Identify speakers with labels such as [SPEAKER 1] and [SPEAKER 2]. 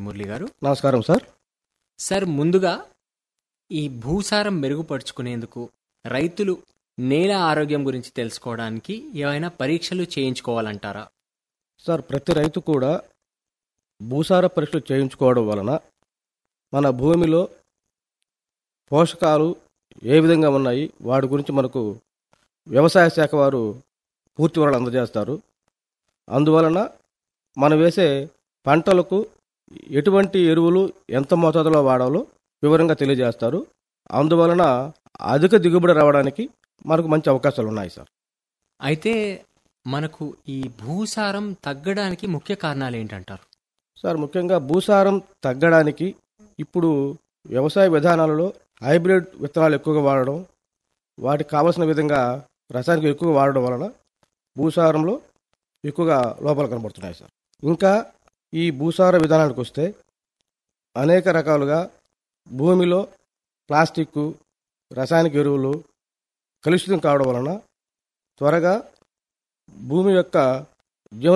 [SPEAKER 1] మురళి గారు
[SPEAKER 2] నమస్కారం sir
[SPEAKER 1] sir ముందుగా ఈ భూసారం మెరుగుపరుచుకునేందుకు రైతులు నేల ఆరోగ్యం గురించి తెలుసుకోవడానికి ఏమైనా పరీక్షలు చేయించుకోవాలంటారా
[SPEAKER 2] సార్ ప్రతి రైతు కూడా భూసార పరీక్షలు చేయించుకోవడం వలన మన భూమిలో పోషకాలు ఏ విధంగా ఉన్నాయి వాటి గురించి మనకు వ్యవసాయ శాఖ వారు పూర్తి వివరాలు అందజేస్తారు అందువలన మనం వేసే పంటలకు ఎటువంటి ఎరువులు ఎంత మోతాదులో వాడాలో వివరంగా తెలియజేస్తారు అందువలన అధిక దిగుబడి రావడానికి మనకు మంచి అవకాశాలు ఉన్నాయి సార్
[SPEAKER 1] అయితే మనకు ఈ భూసారం తగ్గడానికి ముఖ్య కారణాలు ఏంటంటారు
[SPEAKER 2] సార్ ముఖ్యంగా భూసారం తగ్గడానికి ఇప్పుడు వ్యవసాయ విధానాలలో హైబ్రిడ్ విత్తనాలు ఎక్కువగా వాడడం వాటికి కావలసిన విధంగా రసాయనిక ఎక్కువ వాడడం వలన భూసారంలో ఎక్కువగా లోపాలు కనబడుతున్నాయి సార్ ఇంకా ఈ భూసార విధానానికి వస్తే అనేక రకాలుగా భూమిలో ప్లాస్టిక్ రసాయనిక ఎరువులు కలుషితం కావడం వలన త్వరగా భూమి యొక్క